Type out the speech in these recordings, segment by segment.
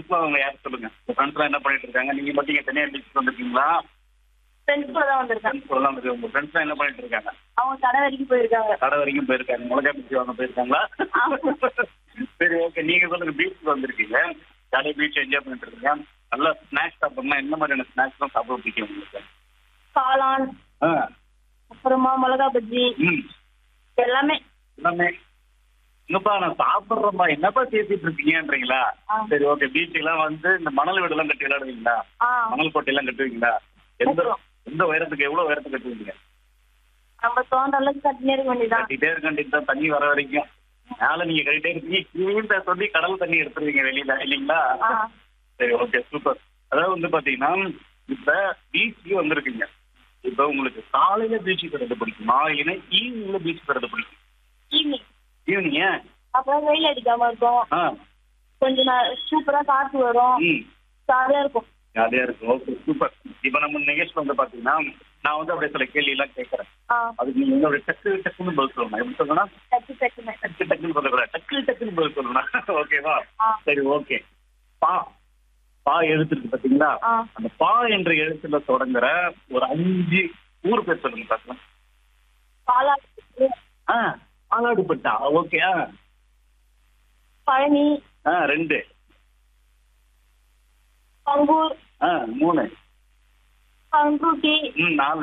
ஃப்ரெண்ட்ஸ்லாம் அவங்க யார் சொல்லுங்க உங்க ஃப்ரெண்ட்ஸ்லாம் என்ன பண்ணிட்டு இருக்காங்க நீங்க மட்டும் இங்க தனியா பீச்சுக்கு வந்திருக்கீங்களா ஃப்ரெண்ட்ஸ் கூட தான் வந்திருக்கேன் ஃப்ரெண்ட்ஸ் சொல்லலாம் இருக்கு உங்க ஃப்ரெண்ட்ஸ்லாம் என்ன பண்ணிட்டு இருக்காங்க அவங்க கடை வரைக்கும் போயிருக்காங்க கடை வரைக்கும் போயிருக்காங்க மிளகா பீச் வாங்க போயிருக்காங்களா சரி ஓகே நீங்க சொல்லுங்க பீச்சுக்கு வந்திருக்கீங்க ஜாலியாக பீச் என்ஜாய் பண்ணிட்டு இருக்கீங்க நல்லா ஸ்நாக்ஸ் சாப்பிடணும்னா என்ன மாதிரியான ஸ்நாக்ஸ் தான் சாப்பிட பிடிக்கும் உங்களுக்கு காளான் ஆ அப்புறமா மிளகா பஜ்ஜி ம் எல்லாமே எல்லாமே என்னப்பா நான் சாப்பிட்றேன்ப்பா என்னப்பா சேர்த்துட்டு இருக்கீங்கன்றீங்களா ஆ. சரி ஓகே பீச்சுக்கெல்லாம் வந்து இந்த மணல் வீடு எல்லாம் கட்டி விளையாடுவீங்களா ஆ மணல் கோட்டை எல்லாம் கட்டுவீங்களா எந்த கட்டுவோம். எந்த உயரத்துக்கு எவ்வளவு உயரத்துக்கு கட்டுவீங்க நம்ம தோன்ற அளவுக்கு கட்டினே இருக்க வேண்டியதான் கட்டிட்டே இருக்க தான் தண்ணி வர வரைக்கும் மேல நீங்க கட்டிட்டே இருக்கீங்க கீழே சொல்லி கடல் தண்ணி எடுத்துருவீங்க வெளியில இல்லைங்களா ஆ சரி ஓகே சூப்பர் அதாவது வந்து பாத்தீங்கன்னா இப்ப பீச்சுக்கு வந்திருக்கீங்க இப்ப உங்களுக்கு காலையில பீச்சுக்கு வரது பிடிக்குமா இல்லைன்னா ஈவினிங்ல பீச்சுக்கு வரது பிடிக்கும் ஈவினிங் ஈவினிங்க அப்புறம் வெயில் அடிக்காம இருக்கும் ஆ கொஞ்சம் ந- சூப்பரா காத்து வரும் ம் ஜாலியா இருக்கும் ஜாலியா இருக்கும் ஓகே சூப்பர் இப்ப நம்ம நிகழ்ச்சி வந்து பாத்தீங்கன்னா நான் வந்து அப்படியே சில கேள்வி எல்லாம் கேட்கறேன் ஆ அதுக்கு நீங்க வந்து அப்படியே டக்கு டக்குன்னு பதில் சொல்லணும் எப்படி சொல்லணும் டக்கு டக்குன்னு டக்கு டக்குன்னு சொல்லக்கூடாது டக்கு டக்குன்னு பதில் சொல்லணும் ஓகேவா ஆ. சரி ஓகே பா பா எழுத்து இருக்கு பாத்தீங்களா ஆ. அந்த பா என்ற எழுத்துல தொடங்குற ஒரு அஞ்சு ஊர் பேர் சொல்லுங்க பாக்கலாம் பாலாறு ஆ பாலாடுபட்டா ஓகே ஆ பழனி ஆ ரெண்டு பங்கூர் ஆ மூணு பண்ருட்டி ம் நாலு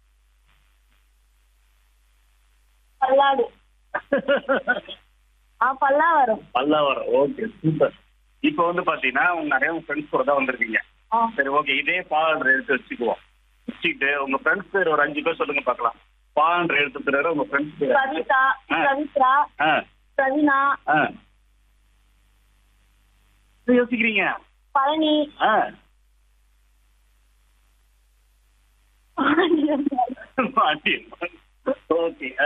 பல்லாடு ஆ பல்லாவரம் பல்லாவரம் ஓகே சூப்பர் இப்போ வந்து பாத்தீங்கன்னா உங்க நிறைய ஃப்ரெண்ட்ஸ் கூட தான் வந்திருக்கீங்க ஆ சரி ஓகே இதே பான்ற எழுத்து வச்சுக்குவோம் வச்சுக்கிட்டு உங்க ஃப்ரெண்ட்ஸ் பேர் ஒரு அஞ்சு பேர் சொல்லுங்க பார்க்கலாம் பான்ற எழுத்து பேர் உங்க ஃப்ரெண்ட்ஸ் பேர் கவிதா ஆ. கவித்ரா ஆ பிரவீனா ஆ இது யோசிக்கிறீங்க பழனி ஆ ஓகே ஆ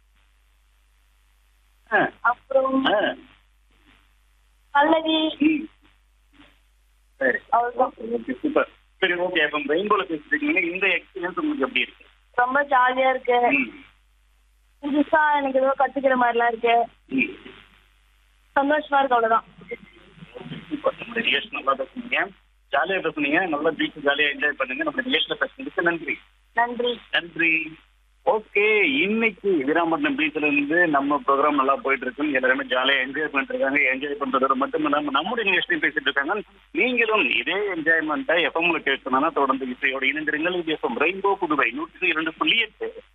ஆ அப்புறம் ஆ பல்லவி ம். சரி அவ்வளவுதான் ஓகே சூப்பர் சரி ஓகே இப்போ ரெயின்போல பேசிருக்கீங்க இந்த எக்ஸ்பீரியன்ஸ் உங்களுக்கு எப்படி இருக்கு ரொம்ப ஜாலியா இருக்கு ம் புதுசா எனக்கு ஏதோ கத்துக்கிற மாதிரிலாம் இருக்கு ம் சந்தோஷமா இருக்கு அவ்வளவுதான் சூப்பர் நம்ம நிகழ்ச்சி நல்லா பேசுனீங்க ஜாலியாக பேசுனீங்க நல்லா பீச் ஜாலியாக என்ஜாய் பண்ணுங்க நம்ம நிகழ்ச்சியில் பேசுனதுக்கு நன்றி நன்றி நன்றி ஓகே இன்னைக்கு வீராம்பட்டினம் பீச்ல இருந்து நம்ம ப்ரோக்ராம் நல்லா போயிட்டு இருக்கு எல்லாருமே ஜாலியா என்ஜாய் பண்ணிட்டு இருக்காங்க என்ஜாய் பண்றதோட மட்டும் இல்லாம நம்முடைய நிகழ்ச்சியும் பேசிட்டு இருக்காங்க நீங்களும் இதே என்ஜாய்மெண்ட்டை எஃப்எம்ல கேட்கணும்னா தொடர்ந்து இசையோட இணைந்திருங்கள் இது எஃப்எம் ரெயின்போ புதுவை நூற்றி இரண்டு புள்ளி எட்டு